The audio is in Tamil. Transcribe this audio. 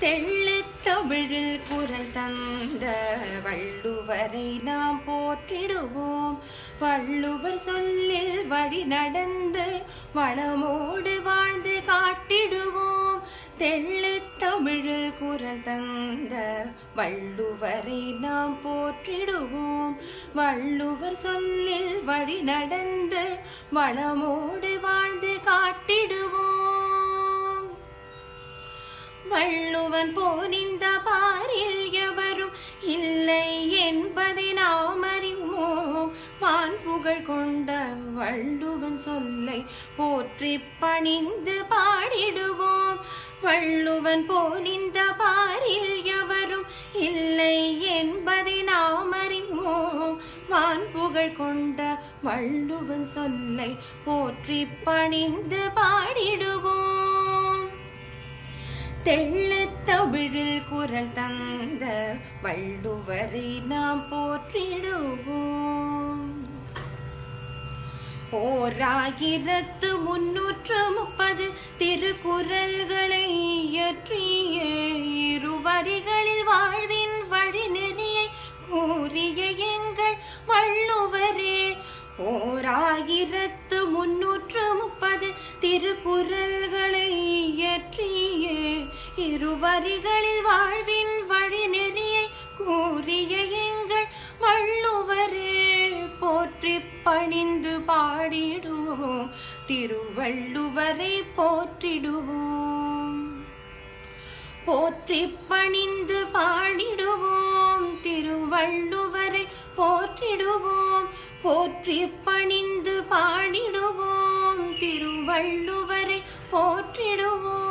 தெள்ளத் தமிழில் குரல் தந்த வள்ளுவரை நாம் போற்றிடுவோம் வள்ளுவர் சொல்லில் வழி நடந்து வளமோடு வாழ்ந்து காட்டிடுவோம் தெள்ளத் தமிழில் குரல் தந்த வள்ளுவரை நாம் போற்றிடுவோம் வள்ளுவர் சொல்லில் வழி நடந்து வளமோடு வாழ்ந்து காட்டிடுவோம் வள்ளுவன் போனிந்த பாரில் எவரும் இல்லை என்பதை நாம் அறிவோம் வான் புகழ் கொண்ட வள்ளுவன் சொல்லை போற்றி பணிந்து பாடிடுவோம் வள்ளுவன் போனிந்த பாரில் எவரும் இல்லை என்பதை நாம் அறிவோம் வான் புகழ் கொண்ட வள்ளுவன் சொல்லை போற்றி பணிந்து பாடிடுவோம் தெள்ளத் தமிழில் குரல் தந்த வள்ளுவரை நாம் போற்றிடுவோம் ஓர் ஆயிரத்து முன்னூற்று முப்பது திருக்குறள்களை இயற்றிய இருவரிகளில் வாழ்வின் வழிநெறியை கூறிய எங்கள் வள்ளுவரே ஓர் ஆயிரத்து முன்னூற்று முப்பது திருக்குறள்களை இயற்றிய இருவரிகளில் வாழ்வின் வழிநெறியை கூறிய எங்கள் வள்ளுவரே போற்றி பணிந்து பாடிடுவோம் திருவள்ளுவரை போற்றிடுவோம் போற்றி பணிந்து பாடிடுவோம் திருவள்ளுவரை போற்றிடுவோம் போற்றி பணிந்து பாடிடுவோம் திருவள்ளுவரை போற்றிடுவோம்